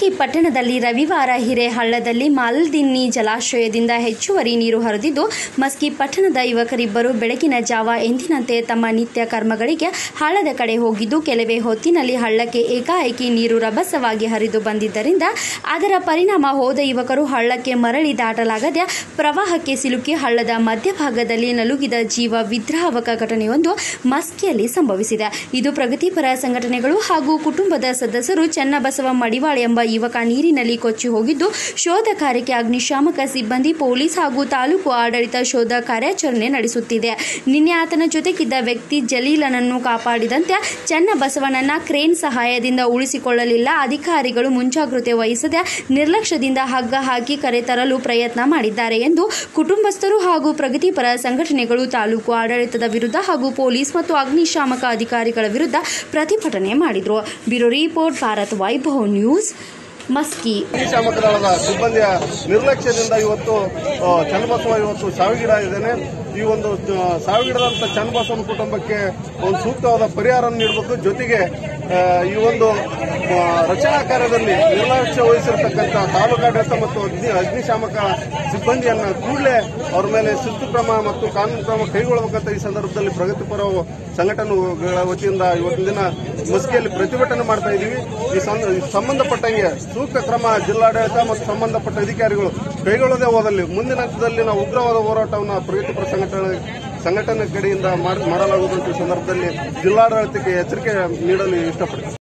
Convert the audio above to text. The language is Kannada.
ಮಸ್ಕಿ ಪಟ್ಟಣದಲ್ಲಿ ರವಿವಾರ ಹಿರೇಹಳ್ಳದಲ್ಲಿ ಮಾಲ್ದಿನ್ನಿ ಜಲಾಶಯದಿಂದ ಹೆಚ್ಚುವರಿ ನೀರು ಹರಿದಿದ್ದು ಮಸ್ಕಿ ಪಟ್ಟಣದ ಯುವಕರಿಬ್ಬರು ಬೆಳಗಿನ ಜಾವ ಎಂದಿನಂತೆ ತಮ್ಮ ನಿತ್ಯ ಕರ್ಮಗಳಿಗೆ ಹಳ್ಳದ ಕಡೆ ಹೋಗಿದ್ದು ಕೆಲವೇ ಹೊತ್ತಿನಲ್ಲಿ ಹಳ್ಳಕ್ಕೆ ಏಕಾಏಕಿ ನೀರು ರಭಸವಾಗಿ ಹರಿದು ಬಂದಿದ್ದರಿಂದ ಅದರ ಪರಿಣಾಮ ಹೋದ ಯುವಕರು ಹಳ್ಳಕ್ಕೆ ಮರಳಿ ದಾಟಲಾಗದೆ ಪ್ರವಾಹಕ್ಕೆ ಸಿಲುಕಿ ಹಳ್ಳದ ಮಧ್ಯಭಾಗದಲ್ಲಿ ನಲುಗಿದ ಜೀವ ವಿದ್ರಾವಕ ಘಟನೆಯೊಂದು ಮಸ್ಕಿಯಲ್ಲಿ ಸಂಭವಿಸಿದೆ ಇದು ಪ್ರಗತಿಪರ ಸಂಘಟನೆಗಳು ಹಾಗೂ ಕುಟುಂಬದ ಸದಸ್ಯರು ಚನ್ನಬಸವ ಮಡಿವಾಳ ಎಂಬ ಯುವಕ ನೀರಿನಲ್ಲಿ ಕೊಚ್ಚಿ ಹೋಗಿದ್ದು ಶೋಧ ಕಾರ್ಯಕ್ಕೆ ಅಗ್ನಿಶಾಮಕ ಸಿಬ್ಬಂದಿ ಪೊಲೀಸ್ ಹಾಗೂ ತಾಲೂಕು ಆಡಳಿತ ಶೋಧ ಕಾರ್ಯಾಚರಣೆ ನಡೆಸುತ್ತಿದೆ ನಿನ್ನೆ ಆತನ ಜೊತೆಗಿದ್ದ ವ್ಯಕ್ತಿ ಜಲೀಲನನ್ನು ಕಾಪಾಡಿದಂತೆ ಚನ್ನಬಸವನನ್ನ ಕ್ರೇನ್ ಸಹಾಯದಿಂದ ಉಳಿಸಿಕೊಳ್ಳಲಿಲ್ಲ ಅಧಿಕಾರಿಗಳು ಮುಂಜಾಗ್ರತೆ ವಹಿಸದೆ ನಿರ್ಲಕ್ಷ್ಯದಿಂದ ಹಗ್ಗ ಹಾಕಿ ಕರೆತರಲು ಪ್ರಯತ್ನ ಮಾಡಿದ್ದಾರೆ ಎಂದು ಕುಟುಂಬಸ್ಥರು ಹಾಗೂ ಪ್ರಗತಿಪರ ಸಂಘಟನೆಗಳು ತಾಲೂಕು ಆಡಳಿತದ ವಿರುದ್ಧ ಹಾಗೂ ಪೊಲೀಸ್ ಮತ್ತು ಅಗ್ನಿಶಾಮಕ ಅಧಿಕಾರಿಗಳ ವಿರುದ್ಧ ಪ್ರತಿಭಟನೆ ಮಾಡಿದರು bureau report Bharat Vaibhav news Maski ಅಗ್ನಿಶಾಮಕ ದಳದ ಸಿಬ್ಬಂದಿಯ ನಿರ್ಲಕ್ಷ್ಯದಿಂದ ಇವತ್ತು ಆ, ಚನ್ನಬಸವ ಇವತ್ತು ಸಾವಿಗೀಡ ಇದ್ದೇನೆ ಈ ಒಂದು ಆ, ಸಾವಿಗೀಡದಂತ ಚನ್ನಬಸವನ ಕುಟುಂಬಕ್ಕೆ ಒಂದು ಸೂಕ್ತವಾದ ಪರಿಹಾರ ನೀಡಬೇಕು ಜೊತೆಗೆ ಆ, ಈ ಒಂದು ಆ, ರಕ್ಷಣಾ ಕಾರ್ಯದಲ್ಲಿ ನಿರ್ಲಕ್ಷ್ಯ ವಹಿಸಿರ್ತಕ್ಕಂಥ ತಾಲೂಕಾಡಳಿತ ಮತ್ತು ಅಗ್ನಿ ಅಗ್ನಿಶಾಮಕ ಸಿಬ್ಬಂದಿಯನ್ನ ಕೂಡಲೇ ಅವರ ಮೇಲೆ ಶಿಸ್ತು ಕ್ರಮ ಮತ್ತು ಕಾನೂನು ಕ್ರಮ ಕೈಗೊಳ್ಳಬೇಕಂತ ಈ ಸಂದರ್ಭದಲ್ಲಿ ಪ್ರಗತಿಪರ ಸಂಘಟನೆಗಳ ವತಿಯಿಂದ ಇವತ್ತಿನ ದಿನ ಮಸ್ಕಿಯಲ್ಲಿ ಪ್ರತಿಭಟನೆ ಮಾಡ್ತಾ ಇದ್ದೀವಿ ಈ ಸಂದ- ಈ ಸಂಬಂಧಪಟ್ಟಂಗೆ ಸೂಕ್ತ ಕ್ರಮ ಜಿಲ್ಲಾಡಳಿತ ಮತ್ತು ಸಂಬಂಧಪಟ್ಟ ಅಧಿಕಾರಿಗಳು ಕೈಗೊಳ್ಳದೆ ಹೋದಲ್ಲಿ ಮುಂದಿನ ಹಂತದಲ್ಲಿ ನಾವು ಉಗ್ರವಾದ ಹೋರಾಟವನ್ನು ಪ್ರಗತಿಪರ ಸಂಘಟನೆ ಸಂಘಟನೆ ಕಡೆಯಿಂದ ಮಾಡ್- ಮಾಡಲಾಗುವುದು ಅಂತ ಈ ಸಂದರ್ಭದಲ್ಲಿ ಜಿಲ್ಲಾಡಳಿತಕ್ಕೆ ಎಚ್ಚರಿಕೆ ನೀಡಲು ಇಷ್ಟಪಡ್ತೀನಿ